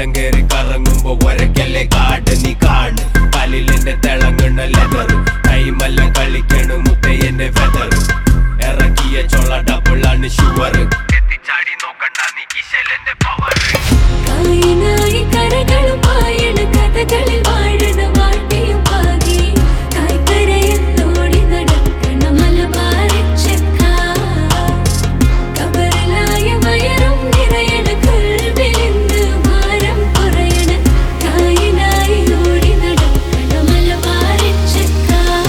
മലം കയറി കറങ്ങുമ്പോ ഒരക്കല്ലേ കാട് നീ കാണ് കലിലിന്റെ തിളങ്ങുന്ന ലെതർ കൈമല്ല കളിക്കണു മുത്തയ്യന്റെ ഫെദർ ഇറക്കിയ ചൊള്ള ഡബിളാണ് ഷുവർ എത്തിച്ചാടി നോക്കണ്ട നീ കിശലന്റെ പവർ കായിനായി കരകളും പായണ കഥകളിൽ വാഴണ വാട്ടിയും പാകി കായ്ക്കരയിൽ തോടി നടക്കണ മലബാരച്ചക്ക കബറിലായ വയറും നിറയണ കൽവിലിന്ന് ഭാരം കുറയണ കായിനായി ഓടി നടക്കണ മലബാരച്ചക്ക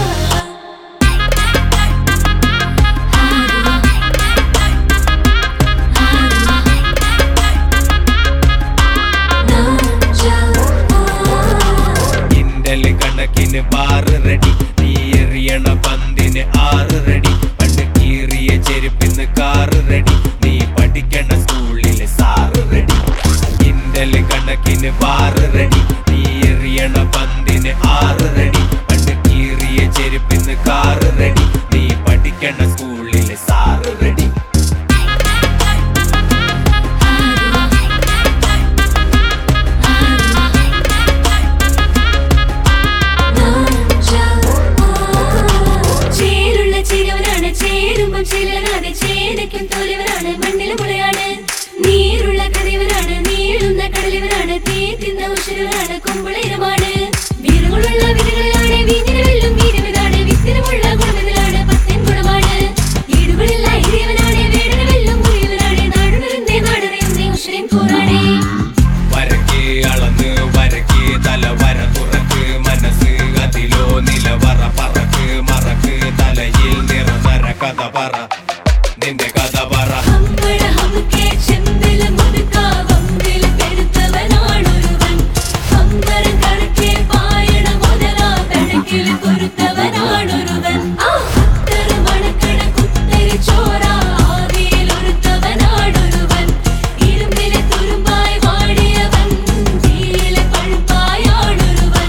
ഇന്നലെ കണക്കിന് ബാറ് റെഡി നീ എറിയണ പന്തിന് ആറ് റെഡി പണ്ട് കീറിയ ചെരുപ്പിന്ന് കാറ് റെഡി നീ പഠിക്കണ സ്കൂളിലെ സാറ് റെഡി ഇന്നലെ കണക്കിന് ബാറ് റെഡി നീ എറിയണ പന്തിന് ആറ് റെഡി പണ്ട് കീറിയ ചെരുപ്പിന്ന് കാറ് റെഡി നീ പഠിക്കണ സ്കൂളിലെ സാറ് റെഡി ചേരുള്ള ചിരവനാണ് ചേരുമ്പം ചിലരാതെ ചേതയ്ക്കും തോലവനാണ് മണ്ണിൽ മുളയാണ് നീരുള്ള കടയവനാണ് നീളുന്ന കടലിവനാണ് തീ തിന്ന ഉഷരവനാണ് കുമ്പളയിരമാണ് വീരങ്ങളുള്ള വിരകളിലാണ് വീഞ്ഞിന് വെല്ലും വീരവിതാണ് വിത്തിനുമുള്ള ഗുണമിതാണ് പത്തൻ ഗുണമാണ് ഈടുകളില്ല ഇടിയവനാണ് വേടന വെല്ലും മുറിയവനാണ് നാടുണരുന്നേ നാടറിയുന്നേ ഉഷരൻ പോരാടേ വരക്ക് അളന്ന് വരക്ക് തല വര തുറക്ക് മനസ്സ് അതിലോ നിലവറ പറക്ക് മറക്ക് തലയിൽ നിറനര കഥ പറ നിന്റെ കഥ പറ ഹമ്പട ഹമുക്കെ ചെമ്പില മുതുക്ക വമ്പില പെരുത്തവനാണൊരുവൻ ഹമ്പരം കണക്കെ പായണ മുതല തടക്കിൽ പൊരുത്തവനാണൊരുവൻ ആ അത്തര മണക്കണ കുത്തരി ചോര ആവിയിൽ ഒരുത്തവനാണൊരുവൻ ഇരുമ്പിലെ തുരുമ്പായി വാടിയവൻ തീയിലെ പഴുപ്പായാണൊരുവൻ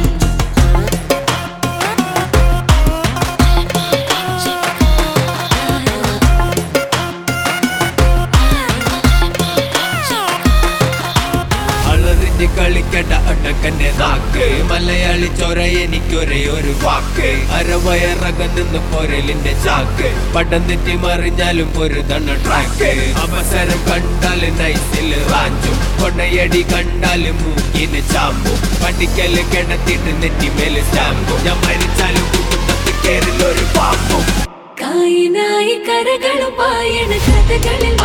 അളറിഞ്ഞ് കളിക്കട്ട അടക്കന്റെ നാക്ക് മലയാളി ചൊര എനിക്കൊരേ ഒരു വാക്ക് അരവയറകന്ന് പൊരലിന്റെ ചാക്ക് പടം തെറ്റി മറിഞ്ഞാലും പൊരുതണ ട്രാക്ക് അവസരം കണ്ടാല് നൈസിൽ റാഞ്ചും കൊണ്ടയടി കണ്ടാല് മൂക്കിന് ചാമ്പും പഠിക്കല് കിടത്തിട്ട് നെറ്റിമേല് സ്റ്റാമ്പും ഞാൻ മരിച്ചാലും കുടുംബത്തിൽ കേറിൽ ഒരു പാമ്പും കായിനായി കരകളും പായണ കഥകളിൽ